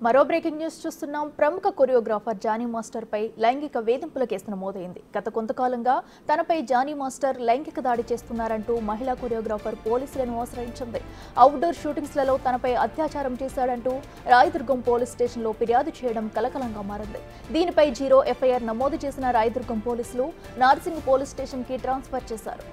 మరో breaking news చూస్తున్నాం ప్రముఖ కొరియోగ్రాఫర్ జానీ మాస్టర్ పై లైంగిక వేధింపుల కేసు నమోదైంది గత కొంతకాలంగా తనపై జానీ మాస్టర్ లైంగిక దాడి చేస్తున్నారంటూ మహిళా కొరియోగ్రాఫర్ పోలీసులను ఆశ్రయించింది అవుట్డోర్ షూటింగ్స్లలో తనపై అత్యాచారం చేశాడంటూ రాయదుర్గం పోలీస్ స్టేషన్లో ఫిర్యాదు చేయడం కలకలంగా మారింది దీనిపై జీరో ఎఫ్ఐఆర్ నమోదు చేసిన రాయదుర్గం పోలీసులు నార్సింగ్ పోలీస్ స్టేషన్కి ట్రాన్స్ఫర్ చేశారు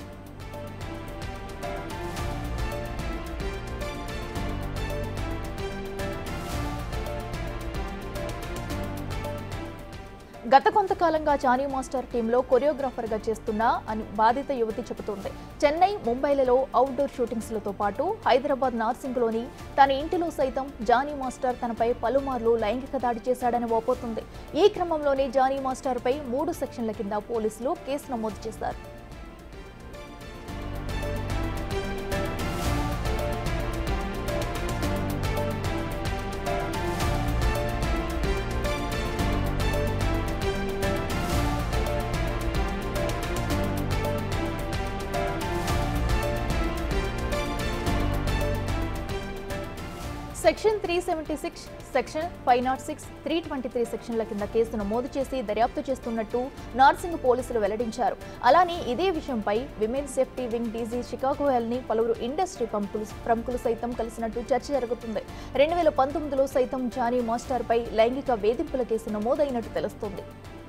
గత కొంతకాలంగా జానీ మాస్టర్ టీంలో కొరియోగ్రాఫర్గా చేస్తున్న అని బాధిత యువతి చెబుతోంది చెన్నై ముంబైలలో అవుట్డోర్ షూటింగ్స్లతో పాటు హైదరాబాద్ నార్సింగ్లోని తన ఇంటిలో సైతం జానీ మాస్టర్ తనపై పలుమార్లు లైంగిక దాడి చేశాడని ఓపోతుంది ఈ క్రమంలోనే జానీ మాస్టర్పై మూడు సెక్షన్ల కింద పోలీసులు కేసు నమోదు చేశారు section three seventy six section five nought six three twenty three సెక్షన్ల కింద కేసు నమోదు చేసి దర్యాప్తు చేస్తున్నట్టు నార్సింగ్ పోలీసులు వెల్లడించారు అలానే ఇదే విషయంపై విమెన్ సేఫ్టీ వింగ్ డీజీ షికాగో హెల్ని పలువురు ఇండస్ట్రీ ప్రముఖులు ప్రముఖులు సైతం కలిసినట్టు చర్చ జరుగుతుంది రెండు వేల పంతొమ్మిదిలో సైతం జానీ మాస్టర్పై లైంగిక వేధింపుల కేసు నమోదైనట్టు తెలుస్తోంది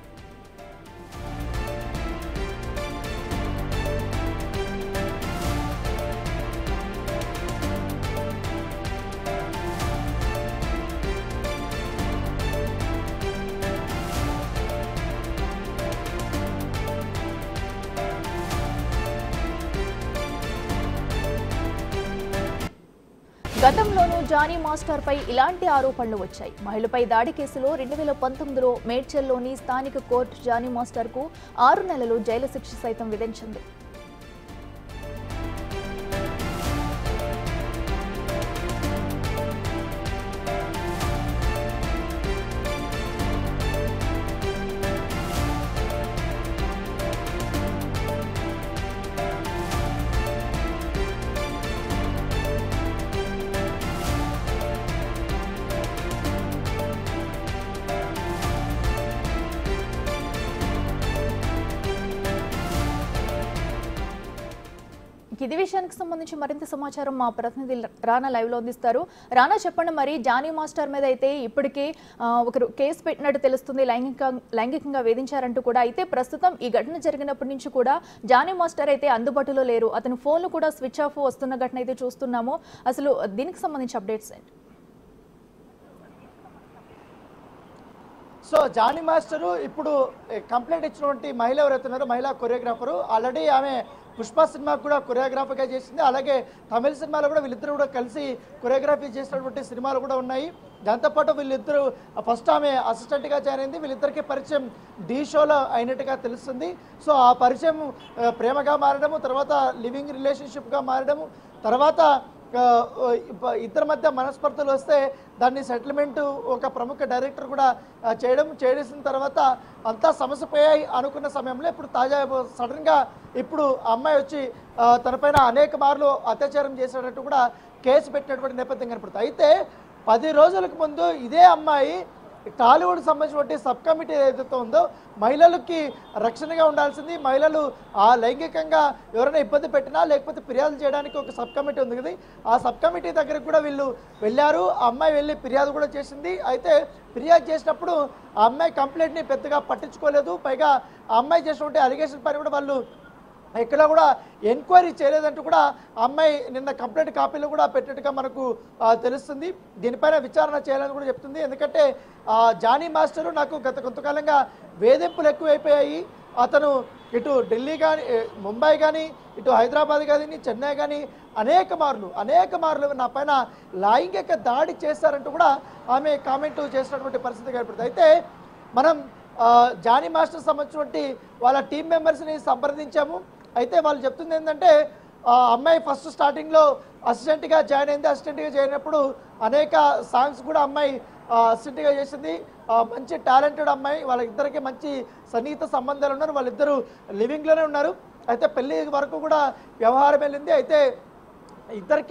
గతంలోనూ జానీ మాస్టర్ పై ఇలాంటి ఆరోపణలు వచ్చాయి మహిళపై దాడి కేసులో రెండు వేల పంతొమ్మిదిలో మేడ్చల్లోని స్థానిక కోర్టు జానీ మాస్టర్ కు ఆరు నెలలు జైలు శిక్ష సైతం విధించింది ఇది విషయానికి సంబంధించి మరింత సమాచారం మా ప్రతినిధి రానా లైవ్ లో అందిస్తారు రానా చెప్పండి మరి జానీ మాస్టర్ మీద అయితే ఇప్పటికే ఆ, ఒకరు కేసు పెట్టినట్టు తెలుస్తుంది లైంగిక లైంగికంగా వేధించారంటూ కూడా అయితే ప్రస్తుతం ఈ ఘటన జరిగినప్పటి నుంచి కూడా జానీ మాస్టర్ అయితే అందుబాటులో లేరు అతని ఫోన్లు కూడా స్విచ్ ఆఫ్ వస్తున్న ఘటన అయితే చూస్తున్నాము అసలు దీనికి సంబంధించి అప్డేట్స్ ఏంటి సో జానీ మాస్టరు ఇప్పుడు కంప్లైంట్ ఇచ్చినటువంటి మహిళ ఎవరైతే ఉన్నారో మహిళా కొరియోగ్రాఫరు ఆల్రెడీ ఆమె పుష్ప సినిమాకు కూడా కొరియోగ్రాఫర్గా చేసింది అలాగే తమిళ సినిమాలో కూడా వీళ్ళిద్దరు కూడా కలిసి కొరియోగ్రఫీ చేసినటువంటి సినిమాలు కూడా ఉన్నాయి దాంతోపాటు వీళ్ళిద్దరు ఫస్ట్ ఆమె అసిస్టెంట్గా జాయిన్ అయింది వీళ్ళిద్దరికి పరిచయం డీ షోలో అయినట్టుగా తెలుస్తుంది సో ఆ పరిచయం ఆ, ప్రేమగా మారడము తర్వాత లివింగ్ రిలేషన్షిప్గా మారడము తర్వాత ఆ, ఇప్ప- ఇద్దరి మధ్య మనస్పర్ధలు వస్తే దాన్ని సెటిల్మెంట్ ఒక ప్రముఖ డైరెక్టర్ కూడా ఆ, చేయడం చేసిన తర్వాత అంతా సమస్యపోయాయి అనుకున్న సమయంలో ఇప్పుడు తాజా సడన్గా ఇప్పుడు ఆ అమ్మాయి వచ్చి ఆ, తనపైన అనేక మార్లు అత్యాచారం చేసేటట్టు కూడా కేసు పెట్టినటువంటి నేపథ్యం కనపడుతుంది అయితే పది రోజులకు ముందు ఇదే అమ్మాయి టాలీవుడ్ సంబంధించినటువంటి సబ్ కమిటీ ఏదైతే ఉందో మహిళలకి రక్షణగా ఉండాల్సింది మహిళలు ఆ లైంగికంగా ఎవరైనా ఇబ్బంది పెట్టినా లేకపోతే ఫిర్యాదు చేయడానికి ఒక సబ్ కమిటీ ఉంది కదా ఆ సబ్ కమిటీ దగ్గరికి కూడా వీళ్ళు వెళ్ళారు ఆ అమ్మాయి వెళ్ళి ఫిర్యాదు కూడా చేసింది అయితే ఫిర్యాదు చేసినప్పుడు ఆ అమ్మాయి కంప్లైంట్ని పెద్దగా పట్టించుకోలేదు పైగా ఆ అమ్మాయి చేసినటువంటి అలిగేషన్ పైన కూడా వాళ్ళు ఎక్కడ కూడా ఎంక్వైరీ చేయలేదంటూ కూడా ఆ అమ్మాయి నిన్న కంప్లైంట్ కాపీలు కూడా పెట్టినట్టుగా మనకు ఆ, తెలుస్తుంది దీనిపైన విచారణ చేయాలని కూడా చెప్తుంది ఎందుకంటే ఆ, జానీ మాస్టరు నాకు గత కొంతకాలంగా వేధింపులు ఎక్కువైపోయాయి అతను ఇటు ఢిల్లీ కానీ ముంబై కానీ ఇటు హైదరాబాద్ కానీ చెన్నై కానీ అనేక మార్లు అనేక మార్లు నా పైన లైంగిక దాడి చేశారంటూ కూడా ఆమె కామెంట్ చేసినటువంటి పరిస్థితి కనపడుతుంది అయితే మనం ఆ, జానీ మాస్టర్ సంబంధించినటువంటి వాళ్ళ టీం మెంబర్స్ని సంప్రదించాము అయితే వాళ్ళు చెప్తుంది ఏంటంటే ఆ అమ్మాయి ఫస్ట్ స్టార్టింగ్లో అసిస్టెంట్గా జాయిన్ అయింది అసిస్టెంట్గా జాయిన్ అయినప్పుడు అనేక సాంగ్స్ కూడా అమ్మాయి ఆ, అసిస్టెంట్గా చేసింది ఆ, మంచి టాలెంటెడ్ అమ్మాయి వాళ్ళిద్దరికి మంచి సన్నిహిత సంబంధాలు ఉన్నారు వాళ్ళిద్దరూ లివింగ్లోనే ఉన్నారు అయితే పెళ్లి వరకు కూడా వ్యవహారం వెళ్ళింది అయితే ఇద్దరికి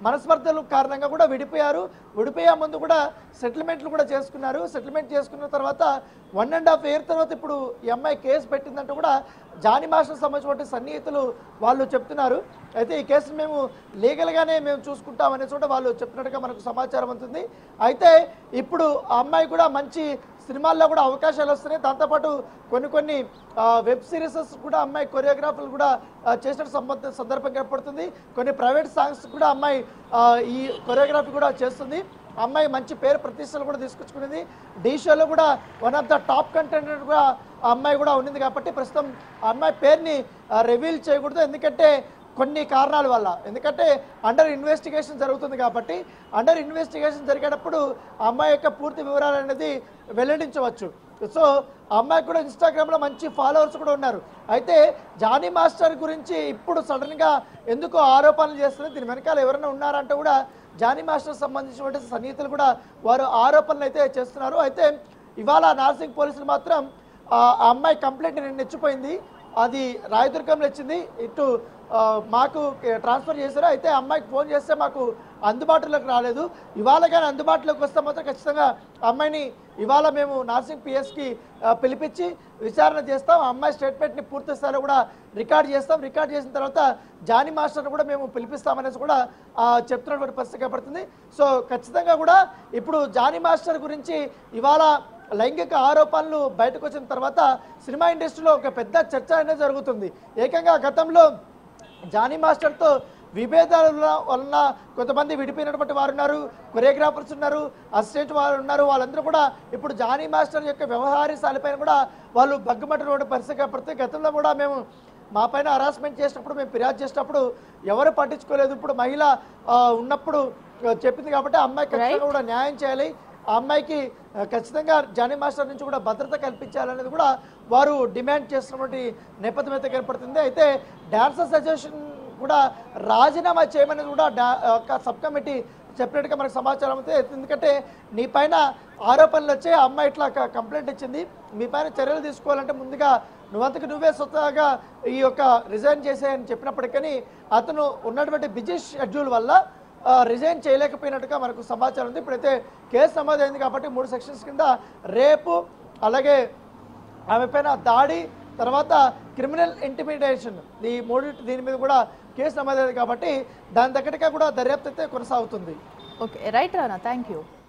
మనస్పర్ధలు కారణంగా కూడా విడిపోయారు విడిపోయే ముందు కూడా సెటిల్మెంట్లు కూడా చేసుకున్నారు సెటిల్మెంట్ చేసుకున్న తర్వాత వన్ అండ్ హాఫ్ ఇయర్ తర్వాత ఇప్పుడు ఈ అమ్మాయి కేసు పెట్టిందంటూ కూడా జానీ మాస్టర్ సంబంధించిన సన్నిహితులు వాళ్ళు చెప్తున్నారు అయితే ఈ కేసును మేము లీగల్గానే మేము చూసుకుంటామనే చోట వాళ్ళు చెప్పినట్టుగా మనకు సమాచారం ఉంటుంది అయితే ఇప్పుడు ఆ అమ్మాయి కూడా మంచి సినిమాల్లో కూడా అవకాశాలు వస్తున్నాయి దాంతోపాటు కొన్ని కొన్ని ఆ, వెబ్ సిరీసెస్ కూడా అమ్మాయి కొరియోగ్రాఫర్లు కూడా ఆ, చేసిన సంబంధ సందర్భం ఏర్పడుతుంది కొన్ని ప్రైవేట్ సాంగ్స్ కూడా అమ్మాయి ఆ, ఈ కొరియోగ్రఫీ కూడా చేస్తుంది అమ్మాయి మంచి పేరు ప్రతిష్టలు కూడా తీసుకొచ్చుకునేది డీ షోలో కూడా one of the top contender కూడా ఆ అమ్మాయి కూడా ఉన్నది కాబట్టి ప్రస్తుతం ఆ అమ్మాయి పేరుని రివీల్ చేయకూడదు ఎందుకంటే కొన్ని కారణాల వల్ల ఎందుకంటే అండర్ ఇన్వెస్టిగేషన్ జరుగుతుంది కాబట్టి అండర్ ఇన్వెస్టిగేషన్ జరిగేటప్పుడు ఆ అమ్మాయి యొక్క పూర్తి వివరాలు అనేది వెల్లడించవచ్చు సో ఆ అమ్మాయికి కూడా ఇన్స్టాగ్రామ్లో మంచి ఫాలోవర్స్ కూడా ఉన్నారు అయితే జానీ మాస్టర్ గురించి ఇప్పుడు సడన్గా ఎందుకు ఆరోపణలు చేస్తుంది దీని వెనకాల ఎవరైనా ఉన్నారంటే కూడా జానీ మాస్టర్ సంబంధించినటువంటి సన్నిహితులు కూడా వారు ఆరోపణలు అయితే చేస్తున్నారు అయితే ఇవాళ నార్సింగ్ పోలీసులు మాత్రం ఆ ఆ అమ్మాయి కంప్లైంట్ నిన్న ఇచ్చిపోయింది అది రాయదుర్గంలో ఇచ్చింది ఇటు ఆ, మాకు ట్రాన్స్ఫర్ చేశారు అయితే అమ్మాయికి ఫోన్ చేస్తే మాకు అందుబాటులోకి రాలేదు ఇవాళ కానీ అందుబాటులోకి వస్తే మాత్రం ఖచ్చితంగా అమ్మాయిని ఇవాళ మేము నార్సింగ్ పిఎస్కి పిలిపించి విచారణ చేస్తాం ఆ అమ్మాయి స్టేట్మెంట్ని పూర్తి స్థాయిలో కూడా రికార్డ్ చేస్తాం రికార్డ్ చేసిన తర్వాత జానీ మాస్టర్ని కూడా మేము పిలిపిస్తామనేసి కూడా ఆ, చెప్తున్నటువంటి పరిస్థితి ఏర్పడుతుంది సో ఖచ్చితంగా కూడా ఇప్పుడు జానీ మాస్టర్ గురించి ఇవాళ లైంగిక ఆరోపణలు బయటకు వచ్చిన తర్వాత సినిమా ఇండస్ట్రీలో ఒక పెద్ద చర్చ అనేది జరుగుతుంది ఏకంగా గతంలో జానీ మాస్టర్తో విభేదాల వలన కొంతమంది విడిపోయినటువంటి వారు ఉన్నారు కొరియోగ్రాఫర్స్ ఉన్నారు అసిస్టెంట్ వారు ఉన్నారు వాళ్ళందరూ కూడా ఇప్పుడు జానీ మాస్టర్ యొక్క వ్యవహారశాలపైన కూడా వాళ్ళు బగ్గుమట్టినటువంటి పరిస్థితి ఏర్పడుతుంది గతంలో కూడా మేము మా పైన హరాస్మెంట్ చేసినప్పుడు మేము ఫిర్యాదు చేసినప్పుడు ఎవరు పట్టించుకోలేదు ఇప్పుడు మహిళ ఆ, ఉన్నప్పుడు ఆ, చెప్పింది కాబట్టి ఆ అమ్మాయి ఖచ్చితంగా కూడా న్యాయం చేయాలి ఆ అమ్మాయికి ఆ, ఖచ్చితంగా జానీ మాస్టర్ నుంచి కూడా భద్రత కల్పించాలనేది కూడా వారు డిమాండ్ చేస్తున్నటువంటి నేపథ్యం అయితే కనపడుతుంది అయితే డాన్సర్స్ అసోసియేషన్ కూడా రాజీనామా చేయమనేది కూడా డా ఒక సబ్ కమిటీ చెప్పినట్టుగా మనకు సమాచారం అయితే ఎందుకంటే నీ పైన ఆరోపణలు వచ్చే ఆ అమ్మాయి ఇట్లా క- కంప్లైంట్ ఇచ్చింది మీ పైన చర్యలు తీసుకోవాలంటే ముందుగా నువ్వంతకు నువ్వే స్వతహాగా ఈ యొక్క రిజైన్ చేసేయని చెప్పినప్పటికీ అతను ఉన్నటువంటి బిజీ షెడ్యూల్ వల్ల ఆ, రిజైన్ చేయలేకపోయినట్టుగా మనకు సమాచారం ఉంది ఇప్పుడైతే కేసు నమోదైంది కాబట్టి మూడు సెక్షన్స్ కింద రేపు అలాగే ఆమె పైన దాడి తర్వాత క్రిమినల్ ఇంటిమిడేషన్ ఈ మూడింటి దీని మీద కూడా కేసు నమోదైంది కాబట్టి దాని దగ్గరగా కూడా దర్యాప్తు అయితే కొనసాగుతుంది okay right Rana thank you